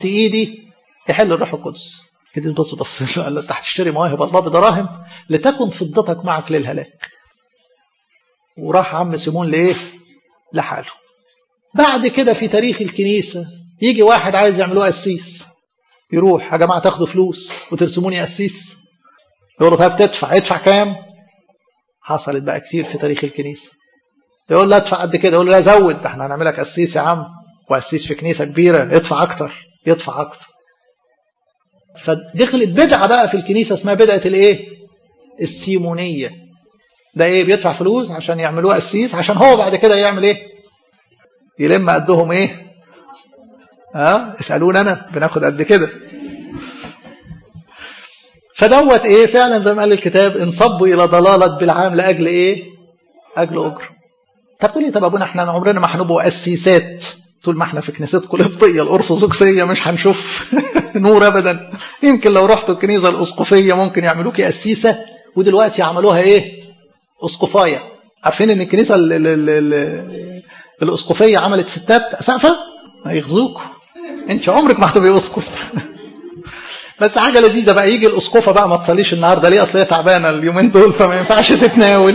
ايدي يحل الروح القدس كده بص بص قال له انت هتشتري مواهب الله بدراهم لتكن فضتك معك للهلاك وراح عم سيمون لايه لحاله بعد كده في تاريخ الكنيسه يجي واحد عايز يعملوه قسيس يروح يا جماعه تاخدوا فلوس وترسموني قسيس يقول له طيب تدفع ادفع كام حصلت بقى كتير في تاريخ الكنيسه يقول له ادفع قد كده يقول له لا زود ده احنا هنعملك قسيس يا عم وقسيس في كنيسه كبيره ادفع اكتر يدفع اكتر فدخلت بدعه بقى في الكنيسه اسمها بدعه الايه السيمونيه ده ايه بيدفع فلوس عشان يعملوه قسيس عشان هو بعد كده يعمل ايه يلم قدهم ايه ها اسالونا انا بناخد قد كده فدوت ايه فعلا زي ما قال الكتاب انصبوا الى ضلاله بالعام لاجل ايه اجل اجر طب تقول لي طب ابونا احنا عمرنا ما هنبقوا قسيسات طول ما احنا في كنيستكم القبطيه الارثوذكسيه مش هنشوف نور ابدا يمكن لو رحتوا الكنيسه الاسقفيه ممكن يعملوكي قسيسه ودلوقتي عملوها ايه اسقفايه عارفين ان الكنيسه ال ال ال ال الاسقفيه عملت ستات سقفه هيغزوكوا انت عمرك ما هتبقي اسقف بس حاجه لذيذه بقى يجي الاسقفه بقى ما تصليش النهارده ليه اصل هي تعبانه اليومين دول فما ينفعش تتناول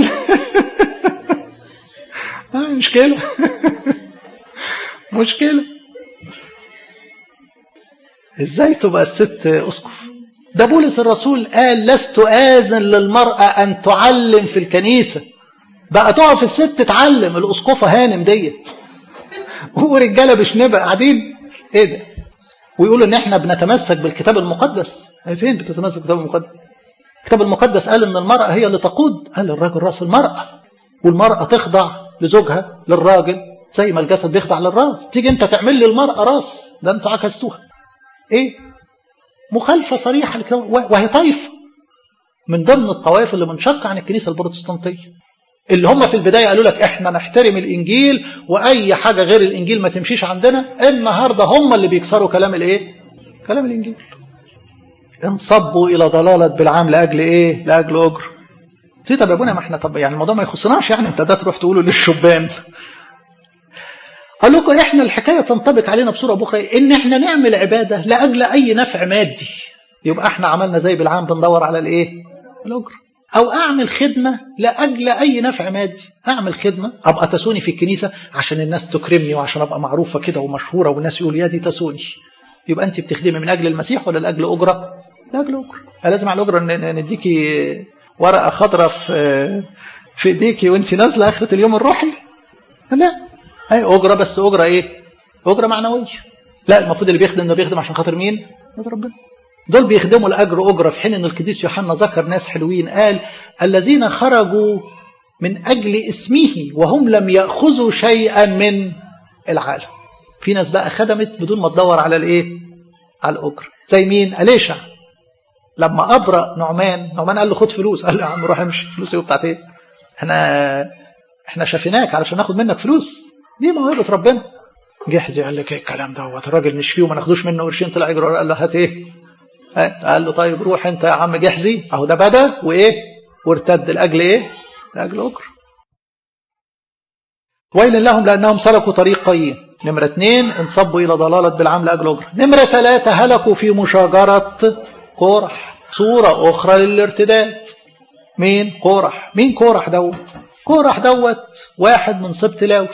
مشكله مشكله ازاي تبقى الست اسقف ده بولس الرسول قال لست آذن للمرأة أن تعلم في الكنيسة بقى تقف الست تعلم الأسقفة هانم ديت ورجالة بشنبة قاعدين ايه ده ويقولوا ان احنا بنتمسك بالكتاب المقدس فين بتتمسك بالكتاب المقدس الكتاب المقدس قال ان المرأة هي اللي تقود قال الراجل راس المرأة والمرأة تخضع لزوجها للراجل زي ما الجسد بيخضع للراس تيجي انت تعمل لي المرأة راس ده انتوا عكستوها ايه مخالفة صريحة للكتاب وهي طائفة من ضمن الطوائف اللي منشقة عن الكنيسة البروتستانتية اللي هم في البداية قالوا لك احنا نحترم الانجيل واي حاجة غير الانجيل ما تمشيش عندنا النهاردة هم اللي بيكسروا كلام الايه كلام الانجيل انصبوا الى ضلالة بالعام لاجل ايه لاجل اجر قلت طب يا ابونا ما احنا طب يعني الموضوع ما يخصناش يعني انت ده تروح تقوله للشبان قال لكم احنا الحكايه تنطبق علينا بصوره بخرى ان احنا نعمل عباده لاجل اي نفع مادي يبقى احنا عملنا زي بالعام بندور على الايه الاجر او اعمل خدمه لاجل اي نفع مادي اعمل خدمه ابقى تسوني في الكنيسه عشان الناس تكرمني وعشان ابقى معروفه كده ومشهوره والناس يقول يا دي تسوني يبقى انت بتخدمي من اجل المسيح ولا لاجل اجره لاجل اجره لازم على الاجره نديكي ورقه خضراء في في ايديكي وانت نازله اخره اليوم الروحي لا اي اجره بس اجره ايه اجره معنويه لا المفروض اللي بيخدم ده بيخدم عشان خاطر مين ربنا دول بيخدموا الاجر اجره في حين ان القديس يوحنا ذكر ناس حلوين قال الذين خرجوا من اجل اسمه وهم لم ياخذوا شيئا من العالم في ناس بقى خدمت بدون ما تدور على الايه على الاجر زي مين اليشع لما ابرأ نعمان نعمان قال له خد فلوس قال له يا عم روح امشي فلوس ايه بتاعت ايه احنا احنا شافيناك علشان ناخد منك فلوس دي موهبه ربنا جحزي قال لك ايه الكلام دوت الراجل نشفيه وما ناخدوش منه قرشين طلع يجري قال له هات ايه قال له طيب روح انت يا عم جحزي اهو ده بدا وايه وارتد لاجل ايه لاجل اجر ويل لهم لانهم سلكوا طريق قايين نمرة اثنين انصبوا إلى ضلالة بالعام لأجل أجر نمرة ثلاثة هلكوا في مشاجرة كورح صورة أخرى للارتداد مين كورح مين كورح دوت كورح دوت واحد من سبط لاوي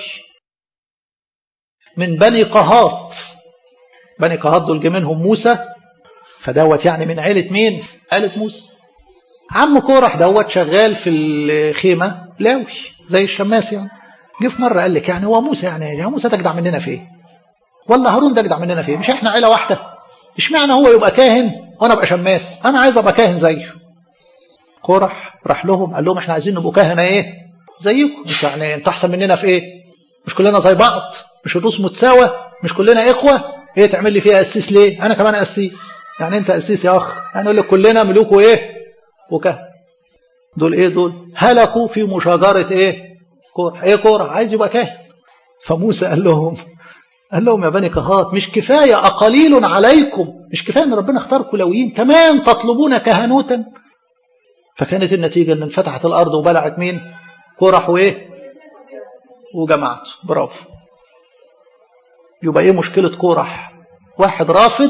من بني قهات بني قهات دول جه منهم موسى فدوت يعني من عيلة مين عيلة موسى عم كورح دوت شغال في الخيمة لاوي زي الشماس يعني جه في مرة قال لك يعني هو موسى يعني يا موسى تجدع مننا في ايه ولا هارون تجدع مننا في ايه مش احنا عيلة واحدة اشمعنى هو يبقى كاهن وانا ابقى شماس انا عايز ابقى كاهن زيه كورح راح لهم قال لهم احنا عايزين نبقوا كهنة ايه زيكم مش يعني انت احسن مننا في ايه مش كلنا زي بعض مش الروس متساوى مش كلنا اخوة ايه تعمل لي فيها قسيس ليه انا كمان قسيس يعني انت قسيس يا اخ يعني اقول لك كلنا ملوك وايه وكهن دول ايه دول هلكوا في مشاجرة ايه كورح ايه كورح عايز يبقى كاهن فموسى قال لهم قال لهم يا بني كهات مش كفاية أقليل عليكم مش كفاية أن ربنا اختاركم لويين كمان تطلبون كهنوتا فكانت النتيجة أن انفتحت الأرض وبلعت مين كورح وإيه وجماعته برافو يبقى إيه مشكلة كورح واحد رافض